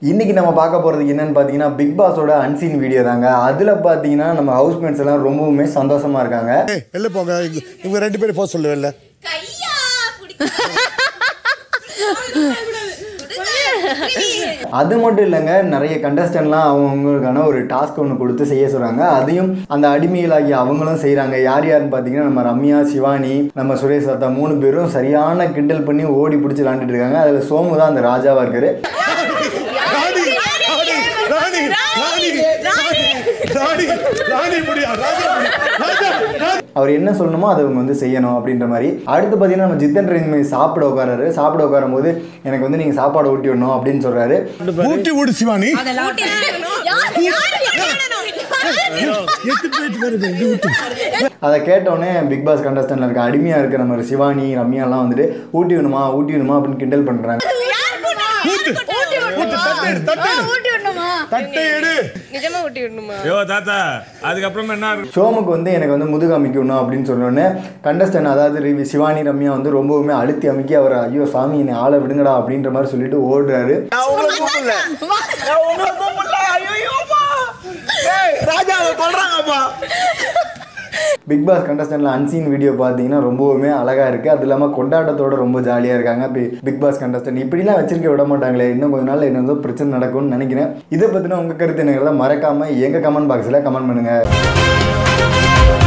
இன்னைக்கு நம்ம பார்க்க போகிறது என்னன்னு பார்த்தீங்கன்னா பிக் பாஸோட அன்சீன் வீடியோ தாங்க அதில் பார்த்தீங்கன்னா நம்ம ஹவுஸ்மேட்ஸ் எல்லாம் ரொம்பவுமே சந்தோஷமா இருக்காங்க ஏய் வெளில போங்க இங்க- இவங்க ரெண்டு பேரும் போக சொல்லு வெளில கையா பிடிக்க அது மட்டும் இல்லைங்க நிறைய கண்டஸ்டன்ட்லாம் அவங்களுக்கான ஒரு டாஸ்க் ஒன்று கொடுத்து செய்ய சொல்கிறாங்க அதையும் அந்த அடிமைகளாகி அவங்களும் செய்கிறாங்க யார் யாருன்னு பார்த்தீங்கன்னா நம்ம ரம்யா சிவானி நம்ம சுரேஷ் சத்தா மூணு பேரும் சரியான கிண்டல் பண்ணி ஓடி பிடிச்சி விளாண்டுட்டு இருக்காங்க அதில் சோமு தான் அந்த ராஜாவாக இருக்காரு ராணி ராணி ராணி ராணி ராணி ராணி ராணி முடியா ராஜா ராஜா அவர் என்ன சொல்லணுமோ அதை அவங்க வந்து செய்யணும் அப்படின்ற மாதிரி அடுத்து பார்த்தீங்கன்னா நம்ம ஜித்தன் ரஞ்சித் சாப்பிட உட்காராரு சாப்பிட உட்காரும் போது எனக்கு வந்து நீங்கள் சாப்பாடு ஊட்டி விடணும் அப்படின்னு சொல்கிறாரு ஊட்டி விடு சிவானி யார் யார் எட்டு போயிட்டு வருது இங்க ஊட்டி அதை கேட்டோடனே பிக் பாஸ் கண்டஸ்டன்ட்ல இருக்க அடிமையாக இருக்கிற நம்ம சிவானி ரம்யாலாம் வந்துட்டு ஊட்டி விடணுமா ஊட்டி விடணுமா அப்படின்னு கிண்டல் பண்ணுறாங்க ஊட்டு ஊட்டு தட்டை எடு தட்டை எடு ஊட்டி விடணுமா தட்டை எடு நிஜமா ஊட்டி விடணுமா யோ தாத்தா அதுக்கப்புறமா என்ன இருக்கு? ஷோமுக்கு வந்து எனக்கு வந்து முதுகு அமைக்கணும் அப்படின்னு சொன்னோடனே கண்டஸ்டன் அதாவது ரி- சிவானி ரம்யா வந்து ரொம்பவுமே அழுத்தி அமைக்கி அவர் ஐயோ சாமி என்னை ஆளை விடுங்கடா அப்படின்ற மாதிரி சொல்லிட்டு ஓடுறாரு பிக் பாஸ் கண்டஸ்டன்ட்ல அன்சீன் வீடியோ பார்த்தீங்கன்னா ரொம்பவுமே அழகா இருக்கு அது இல்லாமல் கொண்டாட்டத்தோட ரொம்ப ஜாலியாக இருக்காங்க பி- பிக் பாஸ் கண்டஸ்டன்ட் இப்படிலாம் வச்சிருக்க விட மாட்டாங்களே இன்னும் கொஞ்ச நாள் என்ன ஏதோ பிரச்சனை நடக்கும்னு நினைக்கிறேன் இதை பற்றின உங்கள் கருத்து என்னங்கிறத மறக்காம எங்கள் கமெண்ட் பாக்ஸில் கமெண்ட் பண்ணுங்க